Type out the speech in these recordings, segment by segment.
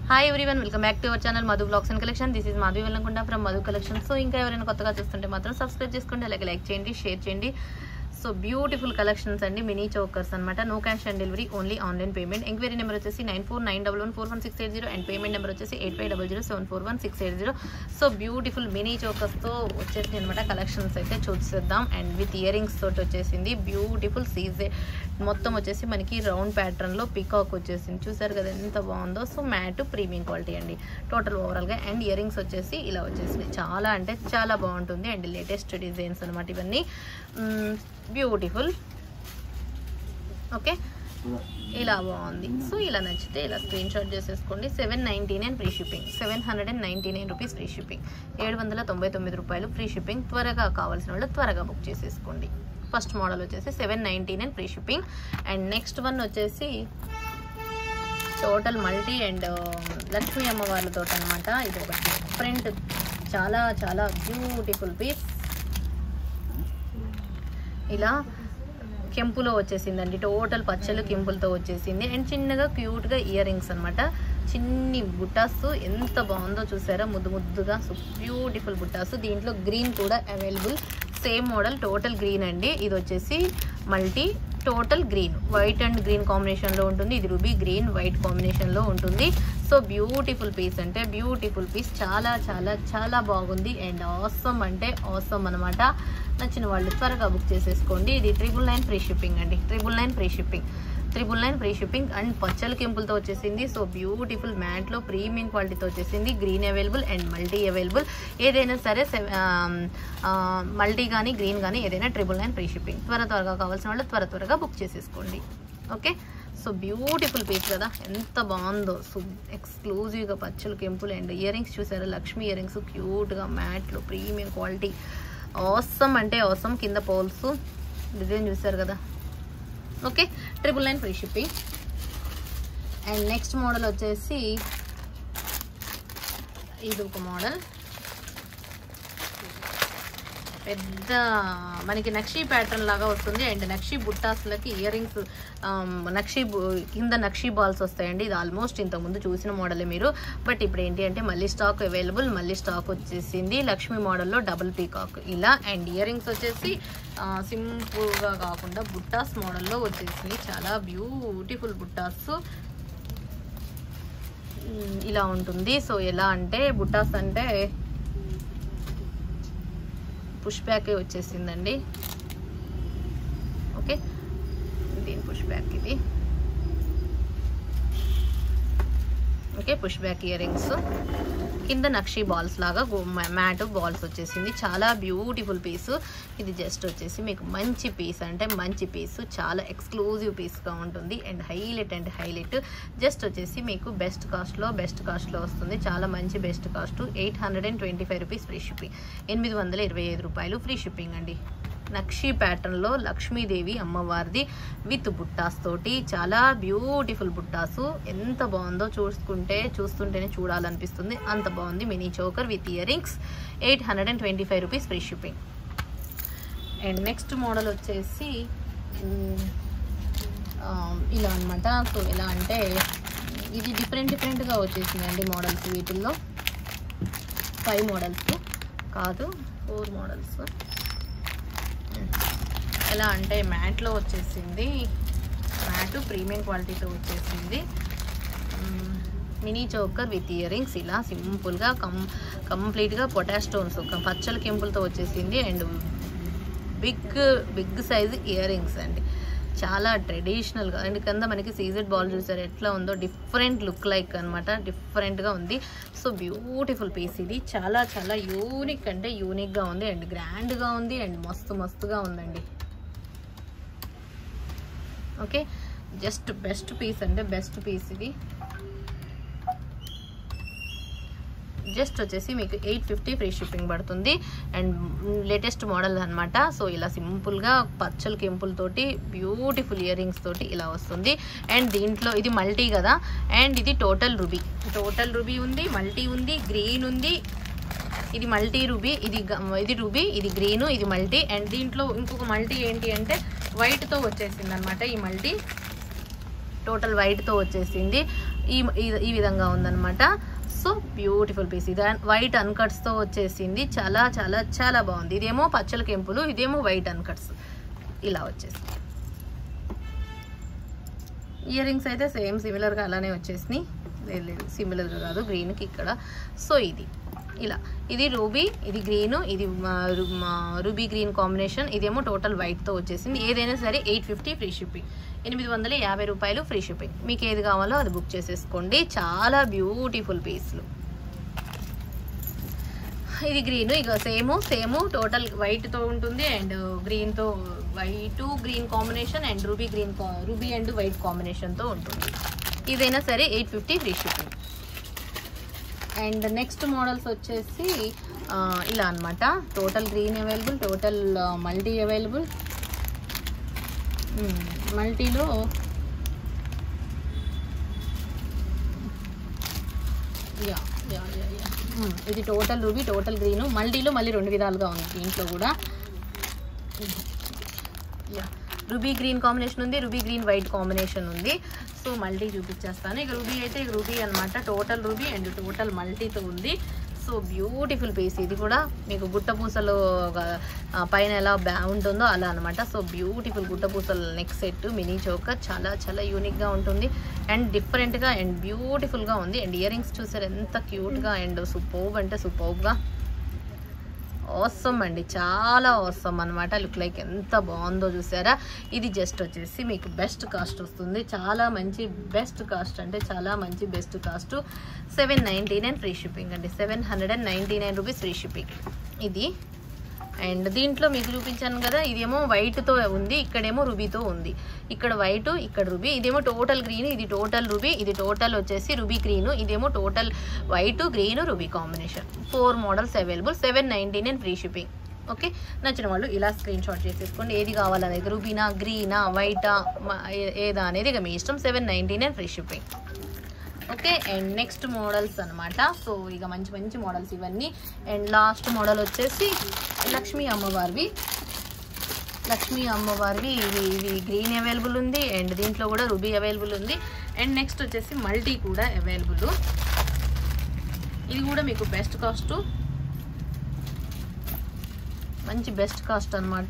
Hi everyone welcome back to our channel Madhu blogs and collection this is Madhavi వెళ్ళకుండా from Madhu collection so ఇంకా ఎవరైనా కొత్తగా చూస్తుంటే మాత్రం సబ్స్క్రైబ్ చేసుకోండి అలాగే లైక్ చేయండి షేర్ చేయండి సో బ్యూటిఫుల్ కలెక్షన్స్ అండి మినీ చౌకర్స్ అనమాట no cash on delivery only online payment enquiry number వచ్చేసి nine four nine double one four one six eight zero and payment number వచ్చేసి eight five double zero seven four one six eight zero so beautiful mini చౌకర్స్తో వచ్చేసి అనమాట collections అయితే చూసేద్దాం and with earrings తోటి వచ్చేసింది beautiful CJ మొత్తం వచ్చేసి మనకి రౌండ్ ప్యాటర్న్లో పీకాక్ వచ్చేసింది చూసారు కదా ఎంత బాగుందో సో మ్యాట్ ప్రీమియం క్వాలిటీ అండి టోటల్ ఓవరాల్గా అండ్ ఇయర్ రింగ్స్ వచ్చేసి ఇలా వచ్చేసింది చాలా అంటే చాలా బాగుంటుంది అండ్ లేటెస్ట్ డిజైన్స్ అనమాట ఇవన్నీ బ్యూటిఫుల్ ఓకే ఇలా బాగుంది సో ఇలా నచ్చితే ఇలా స్క్రీన్ షాట్ చేసేసుకోండి seven ninety nine free shipping seven hundred and ninety nine rupees free shipping ఏడు వందల తొంభై తొమ్మిది రూపాయలు ఫ్రీ షిప్పింగ్ త్వరగా కావాల్సిన వాళ్ళు త్వరగా బుక్ చేసేసుకోండి ఫస్ట్ మోడల్ వచ్చేసి seven ninety nine free shipping and next one వచ్చేసి టోటల్ మల్టీ అండ్ లక్ష్మీ అమ్మవార్లతో అనమాట ఇది ఒక డిఫరెంట్ చాలా చాలా బ్యూటిఫుల్ పీస్ ఇలా కెంపులో వచ్చేసిందండి టోటల్ పచ్చలు కెంపులతో వచ్చేసింది అండ్ చిన్నగా క్యూట్గా ఇయర్ రింగ్స్ అనమాట చిన్ని బుట్టాస్ ఎంత బాగుందో చూసారా ముద్దు ముద్దుగా సో బ్యూటిఫుల్ బుట్టాస్ దీంట్లో గ్రీన్ కూడా available same model total green అండి ఇది వచ్చేసి multi total green white and green కాంబినేషన్లో ఉంటుంది ఇది రూబీ గ్రీన్ వైట్ కాంబినేషన్లో ఉంటుంది సో బ్యూటిఫుల్ పీస్ అంటే బ్యూటిఫుల్ పీస్ చాలా చాలా చాలా బాగుంది అండ్ ఆసమ్ అంటే ఆసమ్ అనమాట నచ్చిన వాళ్ళు త్వరగా బుక్ చేసేసుకోండి ఇది ట్రిపుల్ నైన్ ఫ్రీ షిప్పింగ్ అండి triple nine free shipping triple nine free shipping and పచ్చల కెంపులతో వచ్చేసింది సో బ్యూటిఫుల్ మ్యాట్లో ప్రీమియం క్వాలిటీతో వచ్చేసింది green available and multi available ఏదైనా సరే మల్టీ కానీ గ్రీన్ కానీ ఏదైనా ట్రిపుల్ నైన్ ఫ్రీ షిప్పింగ్ త్వర త్వరగా కావాల్సిన వాళ్ళు త్వర త్వరగా బుక్ చేసేసుకోండి ఓకే సో బ్యూటిఫుల్ పీస్ కదా ఎంత బాగుందో సో ఎక్స్క్లూజివ్గా పచ్చలు కెంపులు అండ్ ఇయర్ రింగ్స్ చూసారా లక్ష్మీ ఇయర్ రింగ్స్ క్యూట్గా మ్యాట్లో ప్రీమియం క్వాలిటీ అవసరం అంటే అవసరం కింద పోల్స్ డిజైన్ చూసారు కదా okay triple nine free shipping and next model వచ్చేసి ఇది ఒక మోడల్ పెద్ద మనకి నక్షీ ప్యాటర్న్ లాగా వస్తుంది అండ్ నక్షీ బుట్టాస్లకి ఇయర్ రింగ్స్ నక్షీ కింద నక్షీ బాల్స్ వస్తాయండి ఇది ఆల్మోస్ట్ ఇంతకుముందు చూసిన మోడలే మీరు బట్ ఇప్పుడు ఏంటి అంటే మళ్ళీ స్టాక్ అవైలబుల్ మళ్ళీ స్టాక్ వచ్చేసింది లక్ష్మీ మోడల్లో డబుల్ పీకాక్ ఇలా అండ్ ఇయర్ రింగ్స్ వచ్చేసి సింపుల్గా కాకుండా బుట్టాస్ మోడల్లో వచ్చేసింది చాలా బ్యూటిఫుల్ బుట్టాస్ ఇలా ఉంటుంది సో ఎలా అంటే బుట్టాస్ అంటే పుష్ బ్యాక్ వచ్చేసిందండి ఓకే దీని పుష్ బ్యాక్ ఇది okay push back earrings కింద నక్షీ బాల్స్ లాగా మ్యాట్ బాల్స్ వచ్చేసింది చాలా బ్యూటిఫుల్ పీస్ ఇది జస్ట్ వచ్చేసి మీకు మంచి పీస్ అంటే మంచి పీస్ చాలా ఎక్స్క్లూజివ్ పీస్గా ఉంటుంది and highlight and highlight just వచ్చేసి మీకు బెస్ట్ కాస్ట్లో బెస్ట్ కాస్ట్లో వస్తుంది చాలా మంచి best cost eight hundred and twenty five rupees free shipping ఎనిమిది వందల ఇరవై ఐదు రూపాయలు ఫ్రీ షిప్పింగ్ అండి నక్షీ ప్యాటర్న్లో లక్ష్మీదేవి అమ్మవారిది విత్ బుట్టాస్ తోటి చాలా బ్యూటిఫుల్ బుట్టాసు ఎంత బాగుందో చూసుకుంటే చూస్తుంటేనే చూడాలనిపిస్తుంది అంత బాగుంది mini choker with earrings eight hundred and twenty five rupees free shipping and next model వచ్చేసి ఇలా అనమాట సో ఎలా అంటే ఇది డిఫరెంట్ డిఫరెంట్గా వచ్చేసిందండి మోడల్స్ వీటిల్లో ఫైవ్ మోడల్స్ కాదు ఫోర్ మోడల్స్ ఎలా అంటే మ్యాట్లో వచ్చేసింది మ్యాట్ ప్రీమియం క్వాలిటీతో వచ్చేసింది mini choker with earrings ఇలా సింపుల్గా కం కంప్లీట్గా పొటాష్ స్టోన్స్ పచ్చల కెంపులతో వచ్చేసింది and big big size earrings అండి చాలా ట్రెడిషనల్గా అండ్ కింద మనకి సీజెడ్ బాల్ చూసారు ఎట్లా ఉందో డిఫరెంట్ లుక్ లైక్ అనమాట డిఫరెంట్గా ఉంది సో బ్యూటిఫుల్ పీస్ ఇది చాలా చాలా యూనిక్ అంటే యూనిక్గా ఉంది అండ్ గ్రాండ్గా ఉంది అండ్ మస్తు మస్తుగా ఉందండి ఓకే జస్ట్ బెస్ట్ పీస్ అంటే బెస్ట్ పీస్ ఇది జస్ట్ వచ్చేసి మీకు ఎయిట్ ఫిఫ్టీ ఫ్రీ షిప్పింగ్ పడుతుంది అండ్ లేటెస్ట్ మోడల్ అనమాట సో ఇలా సింపుల్గా పచ్చల కెంపులతోటి బ్యూటిఫుల్ ఇయర్ రింగ్స్ తోటి ఇలా వస్తుంది అండ్ దీంట్లో ఇది మల్టీ కదా అండ్ ఇది టోటల్ రుబీ టోటల్ రుబీ ఉంది మల్టీ ఉంది గ్రీన్ ఉంది ఇది మల్టీ రూబీ ఇది గ- ఇది రూబీ ఇది గ్రీన్ ఇది మల్టీ అండ్ దీంట్లో ఇంకొక మల్టీ ఏంటి అంటే వైట్తో వచ్చేసింది అనమాట ఈ మల్టీ టోటల్ వైట్తో వచ్చేసింది ఈ ఈ- ఈ విధంగా ఉందన్నమాట సో బ్యూటిఫుల్ పీస్ ఇది వైట్ అన్కట్స్ తో వచ్చేసింది చాలా చాలా చాలా బాగుంది ఇదేమో పచ్చల కెంపులు ఇదేమో వైట్ అన్కట్స్ ఇలా వచ్చేసి ఇయర్ రింగ్స్ అయితే సేమ్ సిమిలర్గా అలానే వచ్చేసినాయి లేదు లేదు సిమిలర్గా కాదు గ్రీన్కి ఇక్కడ సో ఇది ఇలా ఇది రూబీ ఇది గ్రీన్ ఇది రూబీ గ్రీన్ కాంబినేషన్ ఇదేమో టోటల్ వైట్తో వచ్చేసింది ఏదైనా సరే ఎయిట్ ఫిఫ్టీ ఫ్రీ షిప్పింగ్ ఎనిమిది వందల యాభై రూపాయలు ఫ్రీ షిప్పింగ్ మీకు ఏది కావాలో అది బుక్ చేసేసుకోండి చాలా బ్యూటిఫుల్ పీస్లు ఇది గ్రీన్ ఇక సేమ్ సేమ్ టోటల్ వైట్ తో ఉంటుంది అండ్ గ్రీన్ తో white green combination and ruby green ruby and white combination తో ఉంటుంది ఇదైనా సరే eight fifty free shipping and next models వచ్చేసి ఆ, ఇలా అన్నమాట total green available total multi available మల్టీలో యా యా యా యా మ్మ్. ఇది టోటల్ రూబీ టోటల్ గ్రీన్ మల్టీలో మళ్ళీ రెండు విధాలుగా ఉంది దీంట్లో కూడా యా రూబీ గ్రీన్ కాంబినేషన్ ఉంది రూబీ గ్రీన్ వైట్ కాంబినేషన్ ఉంది సో మల్టీ చూపించేస్తాను ఇక రూబీ అయితే రూబీ అన్నమాట టోటల్ రూబీ అండ్ టోటల్ మల్టీతో ఉంది సో బ్యూటిఫుల్ పీస్ ఇది కూడా మీకు గుట్టపూసలు ఒక, ఆ, పైన ఎలా బ్యా ఉంటుందో అలా అనమాట సో బ్యూటిఫుల్ గుట్టపూసల నెక్ సెట్ మినీ చౌక చాలా చాలా యూనిక్గా ఉంటుంది అండ్ డిఫరెంట్గా అండ్ బ్యూటిఫుల్గా ఉంది అండ్ ఇయర్ రింగ్స్ చూసారు ఎంత క్యూట్గా అండ్ సూపర్బ్ అంటే సూపర్బ్గా అవసరం అండి చాలా అవసరం అనమాట లుక్ లైక్ ఎంత బాగుందో చూసారా ఇది జస్ట్ వచ్చేసి మీకు బెస్ట్ కాస్ట్ వస్తుంది చాలా మంచి బెస్ట్ కాస్ట్ అంటే చాలా మంచి best cost seven ninety nine free shipping అండి seven hundred and ninety nine rupees free shipping ఇది అండ్ దీంట్లో మీకు చూపించాను కదా ఇదేమో వైట్తో ఉంది ఇక్కడేమో రుబీతో ఉంది ఇక్కడ వైట్ ఇక్కడ రుబీ ఇదేమో టోటల్ గ్రీన్ ఇది టోటల్ రుబీ ఇది టోటల్ వచ్చేసి రుబీ గ్రీన్ ఇదేమో total white green ruby combination four models available seven ninety nine free shipping okay నచ్చిన వాళ్ళు ఇలా స్క్రీన్ షాట్ చేసేసుకోండి ఏది కావాలనేది రూబీనా గ్రీనా వైటా మ- ఏ- ఏదా అనేది ఇక మీ ఇష్టం seven ninety nine free shipping okay and next models అన్నమాట సో ఇక మంచి మంచి మోడల్స్ ఇవన్నీ అండ్ లాస్ట్ మోడల్ వచ్చేసి లక్ష్మీ అమ్మవారివి లక్ష్మీ అమ్మవారివి ఇవి ఇవి గ్రీన్ అవైలబుల్ ఉంది అండ్ దీంట్లో కూడా రుబీ అవైలబుల్ ఉంది అండ్ నెక్స్ట్ వచ్చేసి మల్టీ కూడా అవైలబుల్ ఇది కూడా మీకు బెస్ట్ కాస్ట్ మంచి బెస్ట్ కాస్ట్ అన్నమాట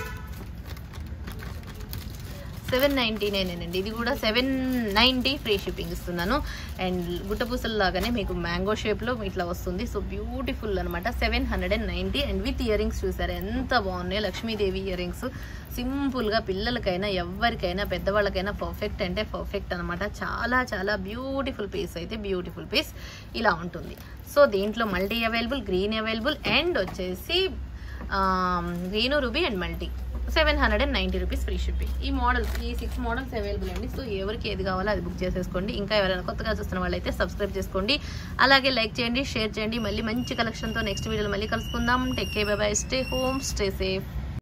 సెవెన్ నైంటీ నైన్ అండి ఇది కూడా సెవెన్ నైంటీ ఫ్రీ షిప్పింగ్ ఇస్తున్నాను అండ్ గుట్టపూసల లాగానే మీకు మ్యాంగో షేప్లో ఇట్లా వస్తుంది సో బ్యూటిఫుల్ అనమాట seven hundred and ninety and with earrings చూసారు ఎంత బాగున్నాయి లక్ష్మీదేవి ఇయర్ రింగ్స్ సింపుల్గా పిల్లలకైనా ఎవరికైనా పెద్దవాళ్ళకైనా పర్ఫెక్ట్ అంటే పర్ఫెక్ట్ అనమాట చాలా చాలా బ్యూటిఫుల్ పీస్ అయితే బ్యూటిఫుల్ పీస్ ఇలా ఉంటుంది సో దీంట్లో multi available green available and వచ్చేసి green ruby and multi seven hundred and ninety rupees free shipping ఈ మోడల్స్ ఈ సిక్స్ మోడల్స్ అవైలబుల్ అండి సో ఎవరికి ఏది కావాలో అది బుక్ చేసేసుకోండి ఇంకా ఎవరైనా కొత్తగా చూస్తున్న వాళ్ళైతే సబ్స్క్రైబ్ చేసుకోండి అలాగే లైక్ చేయండి షేర్ చేయండి మళ్ళీ మంచి కలెక్షన్తో నెక్స్ట్ వీడియోలో మళ్ళీ కలుసుకుందాం tech K bye stay home stay safe